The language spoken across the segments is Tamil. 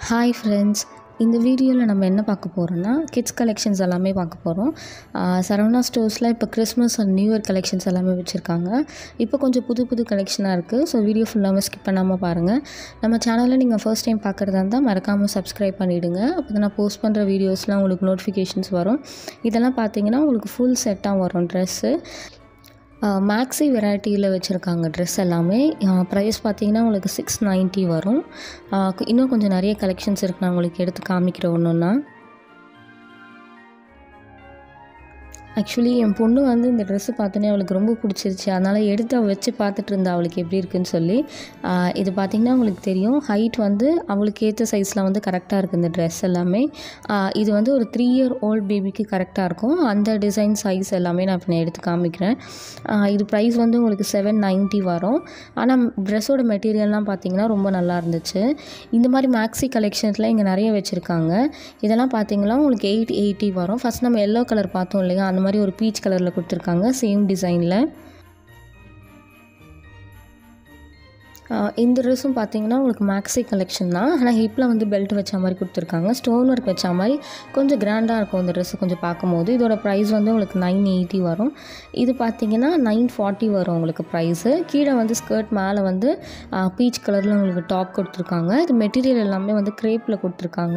ஹாய் ஃப்ரெண்ட்ஸ் இந்த வீடியோவில் நம்ம என்ன பார்க்க போகிறோம்னா கிட்ஸ் கலெக்ஷன்ஸ் எல்லாமே பார்க்க போகிறோம் சரவணா ஸ்டோர்ஸில் இப்போ Christmas and new year collections எல்லாமே வச்சுருக்காங்க இப்போ கொஞ்சம் புது புது கலெக்ஷனாக இருக்குது ஸோ வீடியோ ஃபுல்லாமல் ஸ்கிப் பண்ணாமல் பாருங்கள் நம்ம சேனலில் நீங்கள் ஃபர்ஸ்ட் டைம் பார்க்குறதா இருந்தால் மறக்காமல் சப்ஸ்கிரைப் பண்ணிவிடுங்க அப்போ தான் நான் போஸ்ட் பண்ணுற வீடியோஸ்லாம் உங்களுக்கு நோட்டிஃபிகேஷன்ஸ் வரும் இதெல்லாம் பார்த்தீங்கன்னா உங்களுக்கு ஃபுல் செட்டாக வரும் ட்ரெஸ்ஸு மேக்ஸி வெரைட்டியில் வச்சுருக்காங்க ட்ரெஸ் எல்லாமே ப்ரைஸ் பார்த்தீங்கன்னா உங்களுக்கு சிக்ஸ் நைன்ட்டி வரும் ஆஹ் இன்னும் கொஞ்சம் நிறைய கலெக்ஷன்ஸ் இருக்குது நான் உங்களுக்கு எடுத்து காமிக்கிறேன் ஒன்று ஒன்றா ஆக்சுவலி என் பொண்ணு வந்து இந்த ட்ரெஸ்ஸு பார்த்தோன்னே அவளுக்கு ரொம்ப பிடிச்சிருச்சு அதனால் எடுத்து அவள் வச்சு பார்த்துட்டு இருந்தா அவளுக்கு எப்படி இருக்குன்னு சொல்லி ஆஹ் இது பார்த்திங்கன்னா உங்களுக்கு தெரியும் ஹைட் வந்து அவளுக்கு ஏற்ற சைஸில் வந்து கரெக்டாக இருக்குது இந்த ட்ரெஸ் எல்லாமே ஆஹ் இது வந்து ஒரு த்ரீ இயர் ஓல்ட் பேபிக்கு கரெக்டாக இருக்கும் அந்த டிசைன் சைஸ் எல்லாமே நான் இப்போ நான் எடுத்து காமிக்கிறேன் ஆஹ் இது ப்ரைஸ் வந்து உங்களுக்கு செவன் நைன்ட்டி வரும் ஆனால் ட்ரெஸ்ஸோட மெட்டீரியல்லாம் பார்த்தீங்கன்னா ரொம்ப நல்லா இருந்துச்சு இந்த மாதிரி மேக்ஸி கலெக்ஷன்ஸில் இங்கே நிறைய வச்சுருக்காங்க இதெல்லாம் பார்த்தீங்கன்னா உங்களுக்கு எயிட் எயிட்டி வரும் ஃபஸ்ட் நம்ம எல்லோ கலர் பார்த்தோம் இல்லையா அந்த மாதிரி ஒரு பீச் கலரில் கொடுத்துருக்காங்க சேம் டிசைனில் இந்த ட்ரெஸ்ஸும் பார்த்தீங்கன்னா உங்களுக்கு மேக்ஸி கலெக்ஷன் தான் ஆனால் ஹிப்பில் வந்து பெல்ட் வச்ச மாதிரி கொடுத்துருக்காங்க ஸ்டோன் ஒர்க் வச்ச மாதிரி கொஞ்சம் கிராண்டாக இருக்கும் இந்த ட்ரெஸ்ஸு கொஞ்சம் பார்க்கும்போது இதோட ப்ரைஸ் வந்து உங்களுக்கு நைன் எயிட்டி வரும் இது பார்த்தீங்கன்னா நைன் ஃபார்ட்டி வரும் உங்களுக்கு ப்ரைஸு கீழே வந்து ஸ்கர்ட் மேலே வந்து பீச் கலரில் உங்களுக்கு டாப் கொடுத்துருக்காங்க இது மெட்டீரியல் எல்லாமே வந்து க்ரேப்பில் கொடுத்துருக்காங்க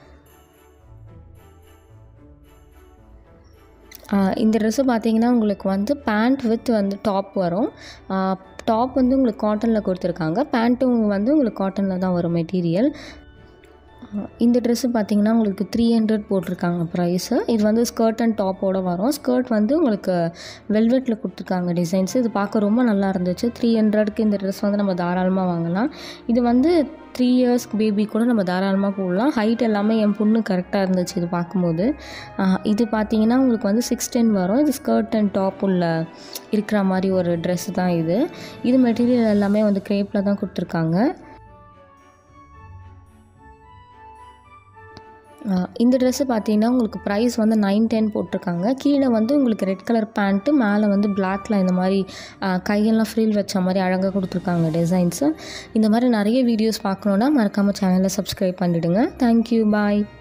இந்த ட்ரெஸ்ஸு பார்த்தீங்கன்னா உங்களுக்கு வந்து பேண்ட் வித் வந்து டாப் வரும் டாப் வந்து உங்களுக்கு காட்டனில் கொடுத்துருக்காங்க பேண்ட்டும் வந்து உங்களுக்கு காட்டனில் தான் வரும் மெட்டீரியல் இந்த ட்ரெஸ்ஸு பார்த்தீங்கன்னா உங்களுக்கு த்ரீ ஹண்ட்ரட் போட்டிருக்காங்க ப்ரைஸு இது வந்து ஸ்கர்ட் அண்ட் டாப்போடு வரும் ஸ்கர்ட் வந்து உங்களுக்கு வெல்வெட்டில் கொடுத்துருக்காங்க டிசைன்ஸ் இது பார்க்க ரொம்ப நல்லா இருந்துச்சு த்ரீ ஹண்ட்ரட்க்கு இந்த ட்ரெஸ் வந்து நம்ம தாராளமாக வாங்கலாம் இது வந்து த்ரீ இயர்ஸ் பேபி கூட நம்ம தாராளமாக போடலாம் ஹைட் எல்லாமே என் பொண்ணு கரெக்டாக இருந்துச்சு இது பார்க்கும்போது இது பார்த்தீங்கன்னா உங்களுக்கு வந்து சிக்ஸ் டென் வரும் இது ஸ்கர்ட் அண்ட் டாப் உள்ள இருக்கிற மாதிரி ஒரு ட்ரெஸ் தான் இது இது மெட்டீரியல் எல்லாமே வந்து க்ரேப்பில் தான் கொடுத்துருக்காங்க இந்த ட்ரெஸ்ஸு பார்த்தீங்கன்னா உங்களுக்கு ப்ரைஸ் வந்து நைன் டென் போட்டிருக்காங்க கீழே வந்து உங்களுக்கு ரெட் கலர் பேண்ட்டு மேலே வந்து பிளாக்ல இந்த மாதிரி கையெல்லாம் ஃப்ரீல் வச்ச மாதிரி அழகாக கொடுத்துருக்காங்க டிசைன்ஸு இந்த மாதிரி நிறைய வீடியோஸ் பார்க்கணுன்னா மறக்காமல் சேனலை சப்ஸ்கிரைப் பண்ணிவிடுங்க தேங்க்யூ பாய்